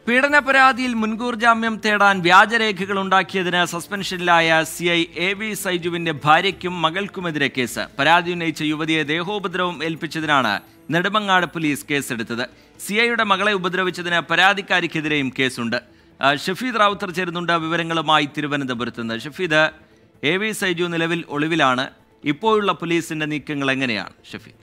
പീഡന പരാതിയിൽ മുൻകൂർ ജാമ്യം തേടാൻ വ്യാജരേഖകൾ ഉണ്ടാക്കിയതിന് സസ്പെൻഷനിലായ സി ഐ എ വി സൈജുവിന്റെ ഭാര്യയ്ക്കും മകൾക്കുമെതിരെ കേസ് പരാതി ഉന്നയിച്ച യുവതിയെ ദേഹോപദ്രവം ഏൽപ്പിച്ചതിനാണ് നെടുമങ്ങാട് പോലീസ് കേസെടുത്തത് സി ഐയുടെ മകളെ ഉപദ്രവിച്ചതിന് പരാതിക്കാരിക്കെതിരെയും കേസുണ്ട് ആ, ഷഫീദ് റാവുത്തർ ചേരുന്നുണ്ട് വിവരങ്ങളുമായി തിരുവനന്തപുരത്ത് നിന്ന് ഷഫീദ് എ വി സൈജു നിലവിൽ ഒളിവിലാണ് ഇപ്പോഴുള്ള പോലീസിന്റെ നീക്കങ്ങൾ എങ്ങനെയാണ് ഷഫീദ്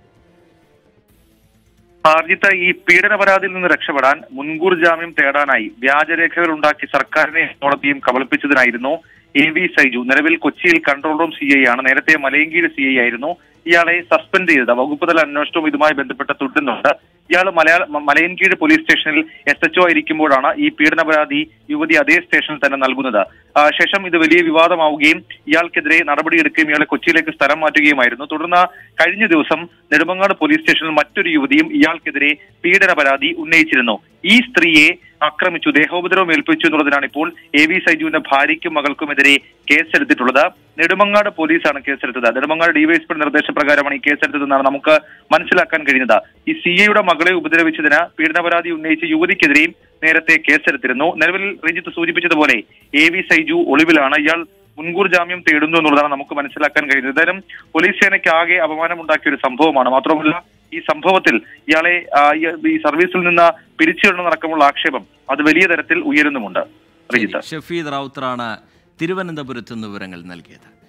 ആർജിത്ത ഈ പീഡന പരാതിയിൽ നിന്ന് രക്ഷപ്പെടാൻ മുൻകൂർ ജാമ്യം തേടാനായി വ്യാജരേഖകൾ ഉണ്ടാക്കി സർക്കാരിനെ കോടതിയും കബളിപ്പിച്ചതിനായിരുന്നു എ വി സൈജു നിലവിൽ കൊച്ചിയിൽ കൺട്രോൾ റൂം സി ഐ ആണ് നേരത്തെ മലയങ്കീഴ് സി ഐ ആയിരുന്നു ഇയാളെ സസ്പെൻഡ് ചെയ്തത് വകുപ്പ് തല അന്വേഷണവും ഇതുമായി ബന്ധപ്പെട്ട് തുടരുന്നുണ്ട് ഇയാൾ മലയാള മ- മലയൻകീഴ് പോലീസ് സ്റ്റേഷനിൽ എസ് എച്ച് ഒ ആയിരിക്കുമ്പോഴാണ് ഈ പീഡന പരാതി യുവതി അതേ സ്റ്റേഷനിൽ തന്നെ നൽകുന്നത് ആ, ശേഷം ഇത് വലിയ വിവാദമാവുകയും ഇയാൾക്കെതിരെ നടപടിയെടുക്കുകയും ഇയാളെ കൊച്ചിയിലേക്ക് സ്ഥലം മാറ്റുകയുമായിരുന്നു തുടർന്ന് കഴിഞ്ഞ ദിവസം നെടുമങ്ങാട് പോലീസ് സ്റ്റേഷനിൽ മറ്റൊരു യുവതിയും ഇയാൾക്കെതിരെ പീഡന പരാതി ഉന്നയിച്ചിരുന്നു ഈ സ്ത്രീയെ ആക്രമിച്ചു ദേഹോപദ്രവം ഏൽപ്പിച്ചു എന്നുള്ളതിനാണ് ഇപ്പോൾ എ വി സൈജുവിന്റെ ഭാര്യയ്ക്കും മകൾക്കുമെതിരെ കേസെടുത്തിട്ടുള്ളത് നെടുമങ്ങാട് പോലീസാണ് കേസെടുത്തത് നെടുമങ്ങാട് ഡിവൈഎസ്പിയുടെ നിർദ്ദേശപ്രകാരമാണ് ഈ കേസെടുത്തതെന്നാണ് നമുക്ക് മനസ്സിലാക്കാൻ കഴിയുന്നത് ഈ സി ഐയുടെ മകളെ ഉപദ്രവിച്ചതിന് പീഡന പരാതി ഉന്നയിച്ച യുവതിക്കെതിരെയും നേരത്തെ കേസെടുത്തിരുന്നു നിലവിൽ രഞ്ജിത്ത് സൂചിപ്പിച്ചതുപോലെ എ വി സൈജു ഒളിവിലാണ് ഇയാൾ മുൻകൂർ ജാമ്യം തേടുന്നു എന്നുള്ളതാണ് നമുക്ക് മനസ്സിലാക്കാൻ കഴിയുന്നത് എന്തായാലും പോലീസ് സേനയ്ക്ക് ആകെ അപമാനമുണ്ടാക്കിയ ഒരു സംഭവമാണ് മാത്രമല്ല ഈ സംഭവത്തിൽ ഇയാളെ ആ, ഈ- ഈ സർവീസിൽ നിന്ന് പിരിച്ചുവിടണമെന്നടക്കമുള്ള ആക്ഷേപം അത് വലിയ തരത്തിൽ ഉയരുന്നുമുണ്ട് രഞ്ജിത്ത് ഷഫീദ് റാവുത്തറാണ് തിരുവനന്തപുരത്ത് നിന്ന് വിവരങ്ങൾ നൽകിയത്